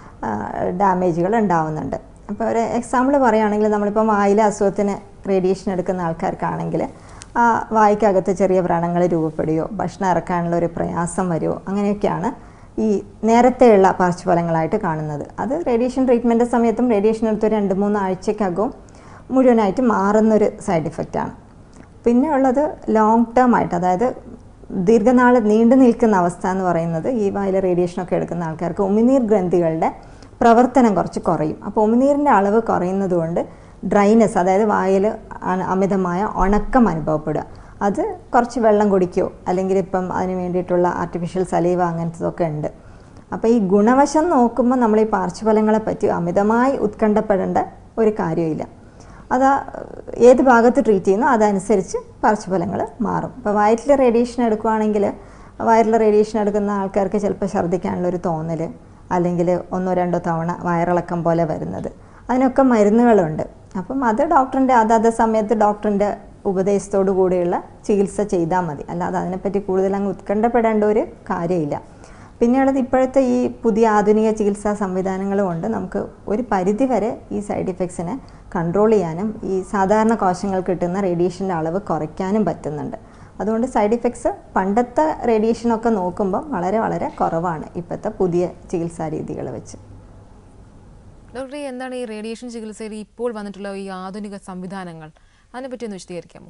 ഡാമേജുകൾ ഉണ്ടാവുന്നുണ്ട് അപ്പോൾ ഒരു എക്സാമ്പിൾ പറയുകയാണെങ്കിൽ നമ്മളിപ്പം വായിലെ അസുഖത്തിന് റേഡിയേഷൻ എടുക്കുന്ന ആൾക്കാർക്കാണെങ്കിൽ ആ വായ്ക്കകത്ത് ചെറിയ വ്രണങ്ങൾ രൂപപ്പെടുകയോ ഭക്ഷണം ഇറക്കാനുള്ള ഒരു പ്രയാസം വരുമോ അങ്ങനെയൊക്കെയാണ് ഈ നേരത്തെയുള്ള പാർശ്വഫലങ്ങളായിട്ട് കാണുന്നത് അത് റേഡിയേഷൻ ട്രീറ്റ്മെൻറ്റ് സമയത്തും റേഡിയേഷൻ എടുത്ത് രണ്ട് മൂന്ന് ആഴ്ചക്കകവും മുഴുവനായിട്ട് മാറുന്നൊരു സൈഡ് ഇഫക്റ്റാണ് പിന്നെ ഉള്ളത് ലോങ് ടേം ആയിട്ട് അതായത് ദീർഘനാൾ നീണ്ടു നിൽക്കുന്ന അവസ്ഥ എന്ന് പറയുന്നത് ഈ വായിലെ റേഡിയേഷനൊക്കെ എടുക്കുന്ന ആൾക്കാർക്ക് ഉമിനീർ ഗ്രന്ഥികളുടെ പ്രവർത്തനം കുറച്ച് കുറയും അപ്പോൾ ഉമിനീരിൻ്റെ അളവ് കുറയുന്നത് കൊണ്ട് ഡ്രൈനെസ് അതായത് വായിൽ അ- അമിതമായ ഉണക്കം അനുഭവപ്പെടുക അത് കുറച്ച് വെള്ളം കുടിക്കുകയോ അല്ലെങ്കിൽ ഇപ്പം അതിന് വേണ്ടിയിട്ടുള്ള ആർട്ടിഫിഷ്യൽ സലീവ അങ്ങനത്തതൊക്കെ ഉണ്ട് അപ്പോൾ ഈ ഗുണവശം നോക്കുമ്പോൾ നമ്മൾ ഈ പാർശ്വഫലങ്ങളെ പറ്റി അമിതമായി ഉത്കണ്ഠപ്പെടേണ്ട ഒരു കാര്യമില്ല അത് ആ, ഏത് ഭാഗത്ത് ട്രീറ്റ് ചെയ്യുന്നോ അതനുസരിച്ച് പാർശ്വഫലങ്ങൾ മാറും ഇപ്പോൾ വയറ്റിൽ റേഡിയേഷൻ എടുക്കുകയാണെങ്കിൽ വയറിൽ റേഡിയേഷൻ എടുക്കുന്ന ആൾക്കാർക്ക് ചിലപ്പോൾ ഛർദ്ദിക്കാനുള്ള ഒരു തോന്നൽ അല്ലെങ്കിൽ ഒന്നോ രണ്ടോ തവണ വയറിളക്കം പോലെ വരുന്നത് അതിനൊക്കെ മരുന്നുകളുണ്ട് അപ്പം അത് ഡോക്ടറിൻ്റെ അതാത് സമയത്ത് ഡോക്ടറിൻ്റെ ഉപദേശത്തോടു കൂടിയുള്ള ചികിത്സ ചെയ്താൽ മതി അല്ലാതെ അതിനെപ്പറ്റി കൂടുതൽ അങ്ങ് ഉത്കണ്ഠപ്പെടേണ്ട ഒരു കാര്യമില്ല പിന്നെയുള്ളത് ഇപ്പോഴത്തെ ഈ പുതിയ ആധുനിക ചികിത്സാ സംവിധാനങ്ങൾ കൊണ്ട് നമുക്ക് ഒരു പരിധി വരെ ഈ സൈഡ് ഇഫക്ട്സിനെ കൺട്രോൾ ചെയ്യാനും ഈ സാധാരണ കോശങ്ങൾ കിട്ടുന്ന റേഡിയേഷൻ്റെ അളവ് കുറയ്ക്കാനും പറ്റുന്നുണ്ട് അതുകൊണ്ട് സൈഡ് ഇഫക്ട്സ് പണ്ടത്തെ റേഡിയേഷനൊക്കെ നോക്കുമ്പോൾ വളരെ വളരെ കുറവാണ് ഇപ്പോഴത്തെ പുതിയ ചികിത്സാ രീതികൾ വെച്ച് ഡോക്ടറെ എന്താണ് ഈ റേഡിയേഷൻ ചികിത്സയിൽ ഇപ്പോൾ വന്നിട്ടുള്ള ഈ ആധുനിക സംവിധാനങ്ങൾ അതിനെപ്പറ്റി ഒന്ന് വിശദീകരിക്കാമോ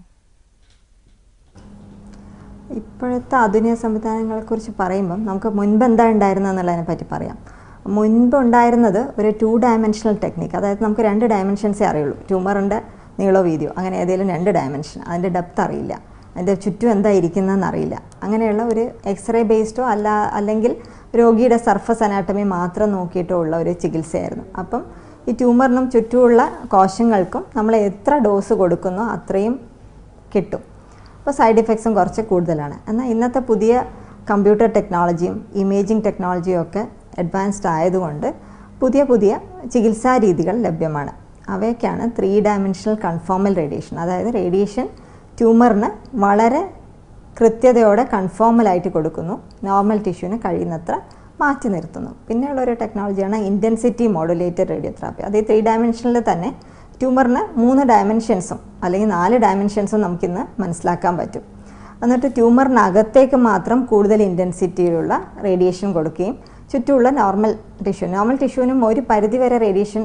ഇപ്പോഴത്തെ ആധുനിക സംവിധാനങ്ങളെക്കുറിച്ച് പറയുമ്പം നമുക്ക് മുൻപ് എന്താ ഉണ്ടായിരുന്നതെന്നുള്ളതിനെ പറ്റി പറയാം മുൻപ് ഉണ്ടായിരുന്നത് ഒരു ടു ഡയമെൻഷണൽ ടെക്നിക്ക് അതായത് നമുക്ക് രണ്ട് ഡയമെൻഷൻസേ അറിയുള്ളൂ ട്യൂമറിൻ്റെ നീളോ വീതിയോ അങ്ങനെ ഏതെങ്കിലും രണ്ട് ഡയമെൻഷൻ അതിൻ്റെ ഡെപ്ത് അറിയില്ല അതിൻ്റെ ചുറ്റും എന്താ ഇരിക്കുന്നതെന്ന് അറിയില്ല അങ്ങനെയുള്ള ഒരു എക്സ്റേ ബേസ്ഡോ അല്ല അല്ലെങ്കിൽ രോഗിയുടെ സർഫസ് അനാട്ടമി മാത്രം നോക്കിയിട്ടോ ഉള്ള ഒരു ചികിത്സയായിരുന്നു അപ്പം ഈ ട്യൂമറിനും ചുറ്റുമുള്ള കോശങ്ങൾക്കും നമ്മൾ എത്ര ഡോസ് കൊടുക്കുന്നോ അത്രയും കിട്ടും അപ്പോൾ സൈഡ് ഇഫക്ട്സും കുറച്ച് കൂടുതലാണ് എന്നാൽ ഇന്നത്തെ പുതിയ കമ്പ്യൂട്ടർ ടെക്നോളജിയും ഇമേജിംഗ് ടെക്നോളജിയും ഒക്കെ അഡ്വാൻസ്ഡ് ആയതുകൊണ്ട് പുതിയ പുതിയ ചികിത്സാ രീതികൾ ലഭ്യമാണ് അവയൊക്കെയാണ് ത്രീ ഡയമെൻഷണൽ കൺഫോമൽ റേഡിയേഷൻ അതായത് റേഡിയേഷൻ ട്യൂമറിന് വളരെ കൃത്യതയോടെ കൺഫോമലായിട്ട് കൊടുക്കുന്നു നോർമൽ ടിഷ്യൂവിന് കഴിയുന്നത്ര മാറ്റി നിർത്തുന്നു പിന്നെയുള്ള ഒരു ടെക്നോളജിയാണ് ഇൻറ്റൻസിറ്റി മോഡുലേറ്റഡ് റേഡിയോതെറാപ്പി അത് ഈ ത്രീ ഡയമെൻഷനിൽ തന്നെ ട്യൂമറിന് മൂന്ന് ഡയമെൻഷൻസും അല്ലെങ്കിൽ നാല് ഡയമെൻഷൻസും നമുക്കിന്ന് മനസ്സിലാക്കാൻ പറ്റും എന്നിട്ട് ട്യൂമറിനകത്തേക്ക് മാത്രം കൂടുതൽ ഇൻറ്റൻസിറ്റിയിലുള്ള റേഡിയേഷൻ കൊടുക്കുകയും ചുറ്റുമുള്ള നോർമൽ ടിഷ്യൂ നോർമൽ ടിഷ്യൂവിനും ഒരു പരിധിവരെ റേഡിയേഷൻ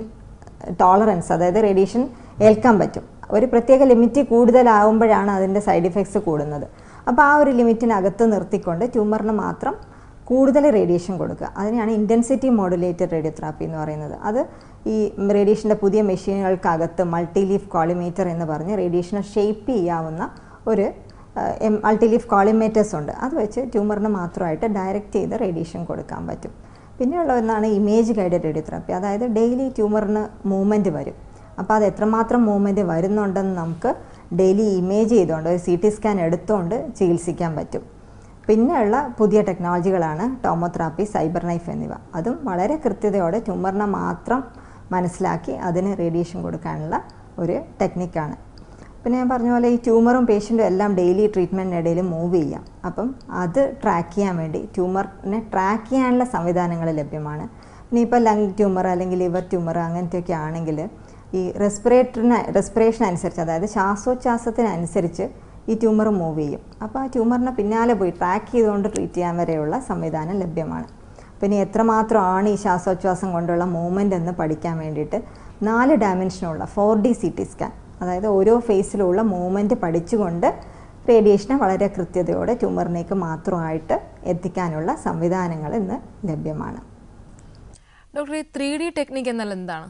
ടോളറൻസ് അതായത് റേഡിയേഷൻ ഏൽക്കാൻ പറ്റും ഒരു പ്രത്യേക ലിമിറ്റ് കൂടുതലാവുമ്പോഴാണ് അതിൻ്റെ സൈഡ് ഇഫക്ട്സ് കൂടുന്നത് അപ്പോൾ ആ ഒരു ലിമിറ്റിനകത്ത് നിർത്തിക്കൊണ്ട് ട്യൂമറിന് മാത്രം കൂടുതൽ റേഡിയേഷൻ കൊടുക്കുക അതിനെയാണ് ഇൻറ്റൻസിറ്റി മോഡുലേറ്റഡ് റേഡിയോതെറാപ്പി എന്ന് പറയുന്നത് അത് ഈ റേഡിയേഷൻ്റെ പുതിയ മെഷീനുകൾക്കകത്ത് മൾട്ടി ലീഫ് കോളിമീറ്റർ എന്ന് പറഞ്ഞ് റേഡിയേഷനെ ഷേപ്പ് ചെയ്യാവുന്ന ഒരു മൾട്ടി ലീഫ് കോളിമേറ്റേഴ്സ് ഉണ്ട് അത് വെച്ച് ട്യൂമറിന് മാത്രമായിട്ട് ഡയറക്റ്റ് ചെയ്ത് റേഡിയേഷൻ കൊടുക്കാൻ പറ്റും പിന്നെയുള്ള ഒന്നാണ് ഇമേജ് ഗൈഡഡ് റേഡിയോതെറാപ്പി അതായത് ഡെയിലി ട്യൂമറിന് മൂവ്മെൻറ്റ് വരും അപ്പോൾ അത് എത്രമാത്രം മൂവ്മെൻറ്റ് വരുന്നുണ്ടെന്ന് നമുക്ക് ഡെയിലി ഇമേജ് ചെയ്തുകൊണ്ട് ഒരു സി ടി സ്കാൻ എടുത്തുകൊണ്ട് ചികിത്സിക്കാൻ പറ്റും പിന്നെയുള്ള പുതിയ ടെക്നോളജികളാണ് ടോമോതെറാപ്പി സൈബർ നൈഫ് എന്നിവ അതും വളരെ കൃത്യതയോടെ ട്യൂമറിനെ മാത്രം മനസ്സിലാക്കി അതിന് റേഡിയേഷൻ കൊടുക്കാനുള്ള ഒരു ടെക്നിക്കാണ് പിന്നെ ഞാൻ പറഞ്ഞ പോലെ ഈ ട്യൂമറും പേഷ്യൻറ്റും എല്ലാം ഡെയിലി ട്രീറ്റ്മെൻറ്റിനിടയിൽ മൂവ് ചെയ്യാം അപ്പം അത് ട്രാക്ക് ചെയ്യാൻ വേണ്ടി ട്യൂമറിനെ ട്രാക്ക് ചെയ്യാനുള്ള സംവിധാനങ്ങൾ ലഭ്യമാണ് പിന്നെ ഇപ്പോൾ ലങ് ട്യൂമർ അല്ലെങ്കിൽ ലിവർ ട്യൂമർ അങ്ങനത്തെയൊക്കെ ആണെങ്കിൽ ഈ റെസ്പിറേറ്ററിന് റെസ്പിറേഷൻ അനുസരിച്ച് അതായത് ശ്വാസോച്ഛ്വാസത്തിനനുസരിച്ച് ഈ ട്യൂമർ മൂവ് ചെയ്യും അപ്പോൾ ആ ട്യൂമറിനെ പിന്നാലെ പോയി ട്രാക്ക് ചെയ്തുകൊണ്ട് ട്രീറ്റ് ചെയ്യാൻ വരെയുള്ള സംവിധാനം ലഭ്യമാണ് പിന്നെ എത്രമാത്രമാണ് ഈ ശ്വാസോച്ഛ്വാസം കൊണ്ടുള്ള മൂവ്മെൻ്റ് എന്ന് പഠിക്കാൻ വേണ്ടിയിട്ട് നാല് ഡയമെൻഷനുള്ള four D C T scan അതായത് ഓരോ ഫേസിലുള്ള മൂവ്മെൻറ്റ് പഠിച്ചുകൊണ്ട് റേഡിയേഷനെ വളരെ കൃത്യതയോടെ ട്യൂമറിലേക്ക് മാത്രമായിട്ട് എത്തിക്കാനുള്ള സംവിധാനങ്ങൾ ഇന്ന് ലഭ്യമാണ് ഡോക്ടർ ഈ ത്രീ ഡി ടെക്നിക്ക് എന്നാൽ എന്താണ്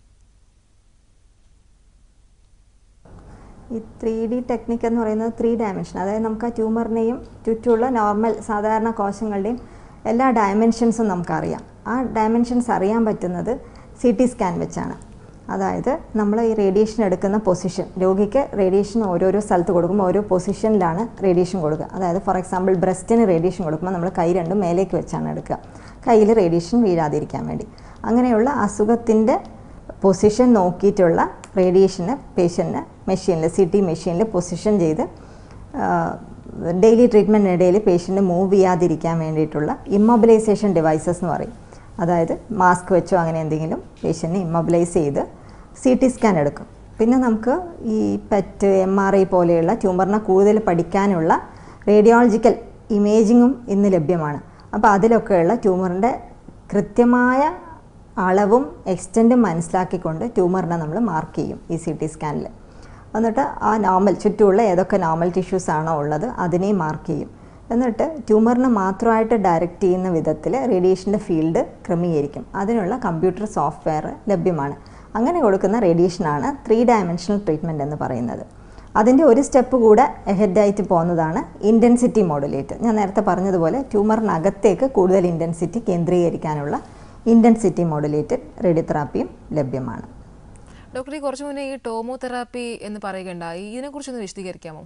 ഈ ത്രീ ഡി ടെക്നിക്ക് എന്ന് പറയുന്നത് ത്രീ ഡയമെൻഷൻ അതായത് നമുക്ക് ആ ട്യൂമറിനെയും ചുറ്റുമുള്ള നോർമൽ സാധാരണ കോശങ്ങളുടെയും എല്ലാ ഡയമെൻഷൻസും നമുക്കറിയാം ആ ഡയമെൻഷൻസ് അറിയാൻ പറ്റുന്നത് സി ടി സ്കാൻ വെച്ചാണ് അതായത് നമ്മൾ ഈ റേഡിയേഷൻ എടുക്കുന്ന പൊസിഷൻ രോഗിക്ക് റേഡിയേഷൻ ഓരോരോ സ്ഥലത്ത് കൊടുക്കുമ്പോൾ ഓരോ പൊസിഷനിലാണ് റേഡിയേഷൻ കൊടുക്കുക അതായത് ഫോർ എക്സാമ്പിൾ ബ്രസ്റ്റിന് റേഡിയേഷൻ കൊടുക്കുമ്പോൾ നമ്മൾ കൈ രണ്ടും മേലേക്ക് വെച്ചാണ് എടുക്കുക കയ്യിൽ റേഡിയേഷൻ വീഴാതിരിക്കാൻ വേണ്ടി അങ്ങനെയുള്ള അസുഖത്തിൻ്റെ പൊസിഷൻ നോക്കിയിട്ടുള്ള റേഡിയേഷന് പേഷ്യൻറ്റിന് മെഷീനിൽ സി ടി മെഷീനിൽ പൊസിഷൻ ചെയ്ത് ഡെയിലി ട്രീറ്റ്മെൻറ്റിനിടയിൽ പേഷ്യൻറ്റ് മൂവ് ചെയ്യാതിരിക്കാൻ വേണ്ടിയിട്ടുള്ള ഇമ്മൊബിലൈസേഷൻ ഡിവൈസസ് എന്ന് പറയും അതായത് മാസ്ക് വെച്ചോ അങ്ങനെ എന്തെങ്കിലും പേഷ്യൻറ്റിനെ ഇമ്മൊബിലൈസ് ചെയ്ത് സി ടി സ്കാൻ എടുക്കും പിന്നെ നമുക്ക് ഈ പെറ്റ് എം ആർ ഐ പോലെയുള്ള ട്യൂമറിനെ കൂടുതൽ പഠിക്കാനുള്ള റേഡിയോളജിക്കൽ ഇമേജിങ്ങും ഇന്ന് ലഭ്യമാണ് അപ്പോൾ അതിലൊക്കെയുള്ള ട്യൂമറിൻ്റെ കൃത്യമായ അളവും എക്സ്റ്റൻറ്റും മനസ്സിലാക്കിക്കൊണ്ട് ട്യൂമറിനെ നമ്മൾ മാർക്ക് ചെയ്യും ഈ സി ടി സ്കാനിൽ എന്നിട്ട് ആ നോർമൽ ചുറ്റുമുള്ള ഏതൊക്കെ നോർമൽ ടിഷ്യൂസ് ആണോ ഉള്ളത് അതിനെയും മാർക്ക് ചെയ്യും എന്നിട്ട് ട്യൂമറിനെ മാത്രമായിട്ട് ഡയറക്റ്റ് ചെയ്യുന്ന വിധത്തിൽ റേഡിയേഷൻ്റെ ഫീൽഡ് ക്രമീകരിക്കും അതിനുള്ള കമ്പ്യൂട്ടർ സോഫ്റ്റ്വെയർ ലഭ്യമാണ് അങ്ങനെ കൊടുക്കുന്ന റേഡിയേഷനാണ് ത്രീ ഡയമെൻഷണൽ ട്രീറ്റ്മെൻറ്റ് എന്ന് പറയുന്നത് അതിൻ്റെ ഒരു സ്റ്റെപ്പ് കൂടെ എഹെഡായിട്ട് പോകുന്നതാണ് ഇൻറ്റൻസിറ്റി മോഡുലേറ്റ് ഞാൻ നേരത്തെ പറഞ്ഞതുപോലെ ട്യൂമറിനകത്തേക്ക് കൂടുതൽ ഇൻറ്റൻസിറ്റി കേന്ദ്രീകരിക്കാനുള്ള ഇൻറ്റൻസിറ്റി മോഡുലേറ്റഡ് റേഡിയോതെറാപ്പിയും ലഭ്യമാണ് ഡോക്ടർ ഈ കുറച്ചു മുന്നേ ഈ ടോമോതെറാപ്പി എന്ന് പറയുകയുണ്ടായി ഇതിനെക്കുറിച്ചൊന്ന് വിശദീകരിക്കാമോ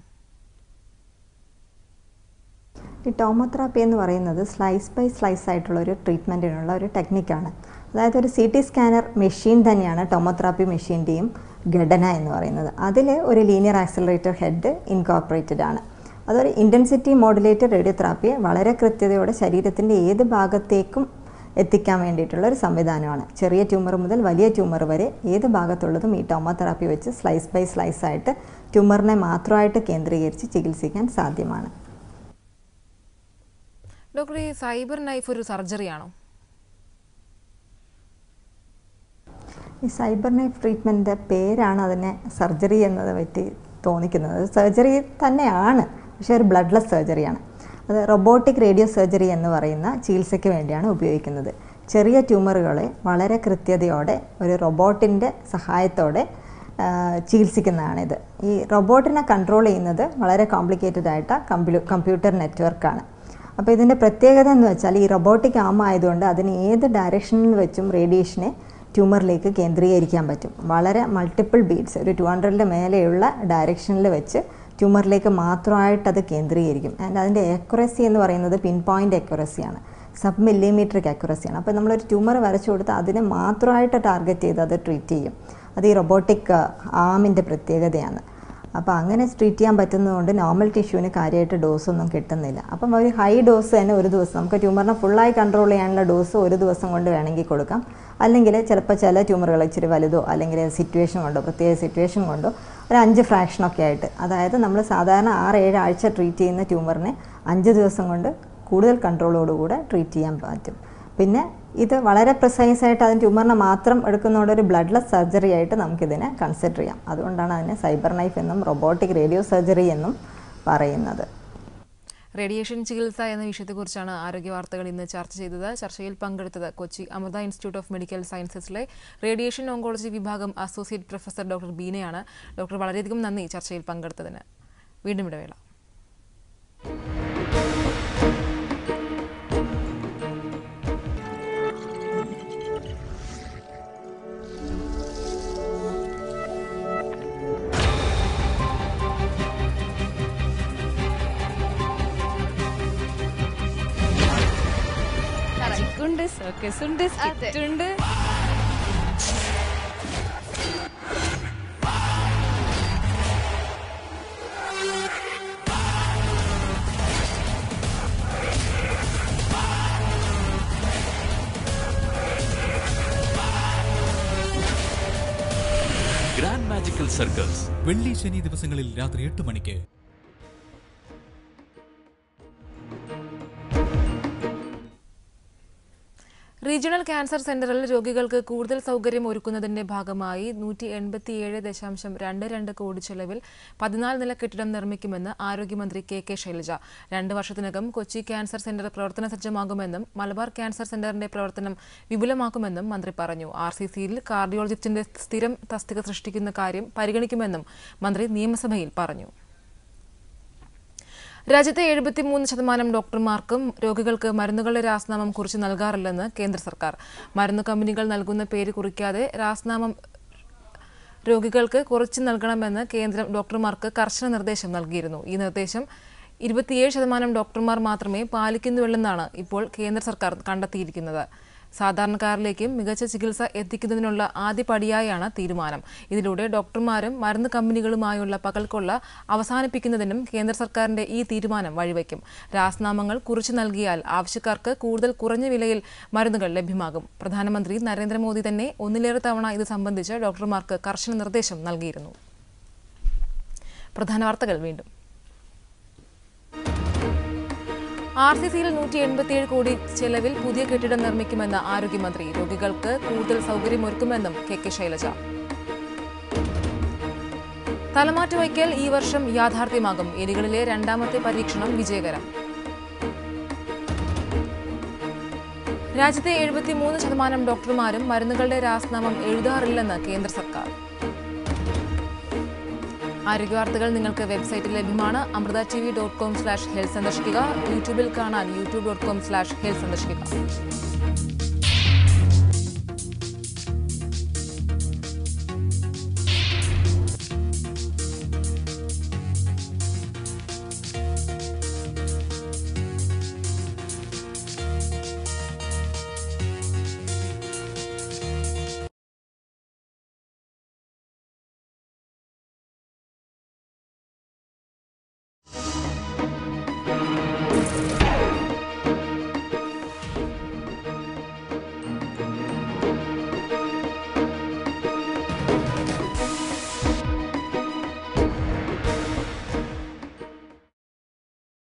ഈ ടോമോതെറാപ്പി എന്ന് പറയുന്നത് സ്ലൈസ് ബൈ സ്ലൈസ് ആയിട്ടുള്ള ഒരു ട്രീറ്റ്മെൻറ്റിനുള്ള ഒരു ടെക്നിക്കാണ് അതായത് ഒരു സി ടി സ്കാനർ മെഷീൻ തന്നെയാണ് ടോമോതെറാപ്പി മെഷീൻ്റെയും ഘടന എന്ന് പറയുന്നത് അതിൽ ഒരു ലീനിയർ ആക്സലറേറ്റർ ഹെഡ് ഇൻകോർപ്പറേറ്റഡ് ആണ് അതൊരു ഇൻറ്റൻസിറ്റി മോഡുലേറ്റഡ് റേഡിയോതെറാപ്പിയെ വളരെ കൃത്യതയോടെ ശരീരത്തിൻ്റെ ഏത് ഭാഗത്തേക്കും എത്തിക്കാൻ വേണ്ടിയിട്ടുള്ള ഒരു സംവിധാനമാണ് ചെറിയ ട്യൂമർ മുതൽ വലിയ ട്യൂമർ വരെ ഏത് ഭാഗത്തുള്ളതും ഈ ടോമോതെറാപ്പി വെച്ച് സ്ലൈസ് ബൈ സ്ലൈസ് ആയിട്ട് ട്യൂമറിനെ മാത്രമായിട്ട് കേന്ദ്രീകരിച്ച് ചികിത്സിക്കാൻ സാധ്യമാണ് ഡോക്ടർ ഈ സൈബർ നൈഫ് ഒരു സർജറിയാണോ ഈ സൈബർ നൈഫ് ട്രീറ്റ്മെൻറ്റിൻ്റെ പേരാണ് അതിനെ സർജറി എന്നത് പറ്റി തോന്നിക്കുന്നത് സർജറി തന്നെയാണ് പക്ഷേ ഒരു ബ്ലഡ്ലെസ് സർജറിയാണ് അത് റൊബോട്ടിക് റേഡിയോ സർജറി എന്ന് പറയുന്ന ചികിത്സയ്ക്ക് വേണ്ടിയാണ് ഉപയോഗിക്കുന്നത് ചെറിയ ട്യൂമറുകളെ വളരെ കൃത്യതയോടെ ഒരു റൊബോട്ടിൻ്റെ സഹായത്തോടെ ആ, ചികിത്സിക്കുന്നതാണിത് ഈ റൊബോട്ടിനെ കൺട്രോൾ ചെയ്യുന്നത് വളരെ കോംപ്ലിക്കേറ്റഡ് ആയിട്ട് കമ്പ്യൂ കമ്പ്യൂട്ടർ നെറ്റ്വർക്കാണ് അപ്പോൾ ഇതിൻ്റെ പ്രത്യേകത എന്ന് വെച്ചാൽ ഈ റൊബോട്ടിക് ആം ആയതുകൊണ്ട് അതിന് ഏത് ഡയറക്ഷനിൽ വെച്ചും റേഡിയേഷനെ ട്യൂമറിലേക്ക് കേന്ദ്രീകരിക്കാൻ പറ്റും വളരെ മൾട്ടിപ്പിൾ ബീഡ്സ് ഒരു ടു ഹൺഡ്രഡിൻ്റെ മേലെയുള്ള ഡയറക്ഷനിൽ വെച്ച് ട്യൂമറിലേക്ക് മാത്രമായിട്ട് അത് കേന്ദ്രീകരിക്കും ആൻഡ് അതിൻ്റെ അക്യുറസി എന്ന് പറയുന്നത് പിൻ പോയിൻ്റ് അക്യുറസിയാണ് സബ് മില്ലിമീറ്ററിക് അക്യുറസിയാണ് അപ്പോൾ നമ്മളൊരു ട്യൂമർ വരച്ചു കൊടുത്ത് അതിനെ മാത്രമായിട്ട് ടാർഗറ്റ് ചെയ്ത് അത് ട്രീറ്റ് ചെയ്യും അത് ഈ റൊബോട്ടിക് ആമിൻ്റെ പ്രത്യേകതയാണ് അപ്പോൾ അങ്ങനെ ട്രീറ്റ് ചെയ്യാൻ പറ്റുന്നതുകൊണ്ട് നോർമൽ ടിഷ്യൂവിന് കാര്യമായിട്ട് ഡോസ് ഒന്നും കിട്ടുന്നില്ല അപ്പം ഒരു ഹൈ ഡോസ് തന്നെ ഒരു ദിവസം നമുക്ക് ട്യൂമറിനെ ഫുള്ളായി കൺട്രോൾ ചെയ്യാനുള്ള ഡോസ് ഒരു ദിവസം കൊണ്ട് വേണമെങ്കിൽ കൊടുക്കാം അല്ലെങ്കിൽ ചിലപ്പോൾ ചില ട്യൂമറുകൾ ഇച്ചിരി വലുതോ അല്ലെങ്കിൽ സിറ്റുവേഷൻ കൊണ്ടോ പ്രത്യേക സിറ്റുവേഷൻ കൊണ്ടോ ഒരു അഞ്ച് ഫ്രാക്ഷനൊക്കെ ആയിട്ട് അതായത് നമ്മൾ സാധാരണ ആറ് ഏഴ് ആഴ്ച ട്രീറ്റ് ചെയ്യുന്ന ട്യൂമറിനെ അഞ്ച് ദിവസം കൊണ്ട് കൂടുതൽ കൺട്രോളോടുകൂടെ ട്രീറ്റ് ചെയ്യാൻ പറ്റും പിന്നെ ഇത് വളരെ പ്രിസൈസ് ആയിട്ട് അതിന് ട്യൂമറിനെ മാത്രം എടുക്കുന്നതോടെ ഒരു ബ്ലഡ്ലെസ് സർജറി ആയിട്ട് നമുക്കിതിനെ കൺസിഡർ ചെയ്യാം അതുകൊണ്ടാണ് അതിനെ സൈബർ നൈഫ് എന്നും റൊബോട്ടിക് റേഡിയോ സർജറി എന്നും പറയുന്നത് റേഡിയേഷൻ ചികിത്സ എന്ന വിഷയത്തെക്കുറിച്ചാണ് ആരോഗ്യ വാർത്തകൾ ഇന്ന് ചർച്ച ചെയ്തത് ചർച്ചയിൽ പങ്കെടുത്തത് Kochi Amrita institute of medical സയൻസസിലെ റേഡിയേഷൻ ഓങ്കോളജി വിഭാഗം അസോസിയേറ്റ് പ്രൊഫസർ ഡോക്ടർ ബീനയാണ് ഡോക്ടർ വളരെയധികം നന്ദി ചർച്ചയിൽ പങ്കെടുത്തതിന് വീണ്ടും ഇടവേള ഉണ്ട് സർക്കസ് ഉണ്ട് സ്കിറ്റ് ഉണ്ട് ഗ്രാൻഡ് മാജിക്കൽ സർക്കസ് വെള്ളി ശനി ദിവസങ്ങളിൽ രാത്രി എട്ട് മണിക്ക് റീജിയണൽ ക്യാൻസർ സെന്ററിൽ രോഗികൾക്ക് കൂടുതൽ സൗകര്യം ഒരുക്കുന്നതിന്റെ ഭാഗമായി നൂറ്റി എൺപത്തിയേഴ് ദശാംശം രണ്ട് രണ്ട് കോടി ചെലവിൽ പതിനാല് നില കെട്ടിടം നിർമ്മിക്കുമെന്ന് ആരോഗ്യമന്ത്രി കെ കെ ശൈലജ രണ്ട് വർഷത്തിനകം കൊച്ചി ക്യാൻസർ സെന്റർ പ്രവർത്തന സജ്ജമാകുമെന്നും മലബാർ ക്യാൻസർ സെന്ററിന്റെ പ്രവർത്തനം വിപുലമാക്കുമെന്നും മന്ത്രി പറഞ്ഞു ആർ സി സിയിൽ കാർഡിയോളജിസ്റ്റിന്റെ സ്ഥിരം തസ്തിക സൃഷ്ടിക്കുന്ന കാര്യം പരിഗണിക്കുമെന്നും മന്ത്രി നിയമസഭയിൽ പറഞ്ഞു രാജ്യത്തെ എഴുപത്തിമൂന്ന് ശതമാനം ഡോക്ടർമാർക്കും രോഗികൾക്ക് മരുന്നുകളുടെ രാസ്നാമം കുറിച്ച് നൽകാറില്ലെന്ന് കേന്ദ്ര സർക്കാർ മരുന്ന് കമ്പനികൾ നൽകുന്ന പേര് കുറിക്കാതെ രാസ്നാമം രോഗികൾക്ക് കുറച്ച് നൽകണമെന്ന് കേന്ദ്രം ഡോക്ടർമാർക്ക് കർശന നിർദ്ദേശം നൽകിയിരുന്നു ഈ നിർദ്ദേശം ഇരുപത്തിയേഴ് ശതമാനം ഡോക്ടർമാർ മാത്രമേ പാലിക്കുന്നുള്ളെന്നാണ് ഇപ്പോൾ കേന്ദ്ര സർക്കാർ കണ്ടെത്തിയിരിക്കുന്നത് സാധാരണക്കാരിലേക്കും മികച്ച ചികിത്സ എത്തിക്കുന്നതിനുള്ള ആദ്യ പടിയായാണ് തീരുമാനം ഇതിലൂടെ ഡോക്ടർമാരും മരുന്ന് കമ്പനികളുമായുള്ള പകൽക്കൊള്ള അവസാനിപ്പിക്കുന്നതിനും കേന്ദ്ര സർക്കാരിന്റെ ഈ തീരുമാനം വഴിവെക്കും രാസ്നാമങ്ങൾ കുറിച്ചു നൽകിയാൽ ആവശ്യക്കാർക്ക് കൂടുതൽ കുറഞ്ഞ വിലയിൽ മരുന്നുകൾ ലഭ്യമാകും പ്രധാനമന്ത്രി നരേന്ദ്രമോദി തന്നെ ഒന്നിലേറെ തവണ ഇത് സംബന്ധിച്ച് ഡോക്ടർമാർക്ക് കർശന നിർദ്ദേശം നൽകിയിരുന്നു പ്രധാന വാർത്തകൾ വീണ്ടും ആർ സി സിയിൽ നൂറ്റി എൺപത്തിയേഴ് കോടി ചെലവിൽ പുതിയ കെട്ടിടം നിർമ്മിക്കുമെന്ന് ആരോഗ്യമന്ത്രി രോഗികൾക്ക് കൂടുതൽ സൗകര്യമൊരുക്കുമെന്നും കെ കെ ശൈലജ തലമാറ്റ് വയ്ക്കൽ ഈ വർഷം യാഥാർത്ഥ്യമാകും എലികളിലെ രണ്ടാമത്തെ പരീക്ഷണം വിജയകരം രാജ്യത്തെ എഴുപത്തിമൂന്ന് ശതമാനം ഡോക്ടർമാരും മരുന്നുകളുടെ രാസ്നാമം എഴുതാറില്ലെന്ന് കേന്ദ്ര സർക്കാർ ആരോഗ്യവാർത്തകൾ നിങ്ങൾക്ക് വെബ്സൈറ്റിൽ ലഭ്യമാണ് Amrita T V dot com slash health സന്ദർശിക്കുക യൂട്യൂബിൽ കാണാൻ YouTube dot com slash health സന്ദർശിക്കുക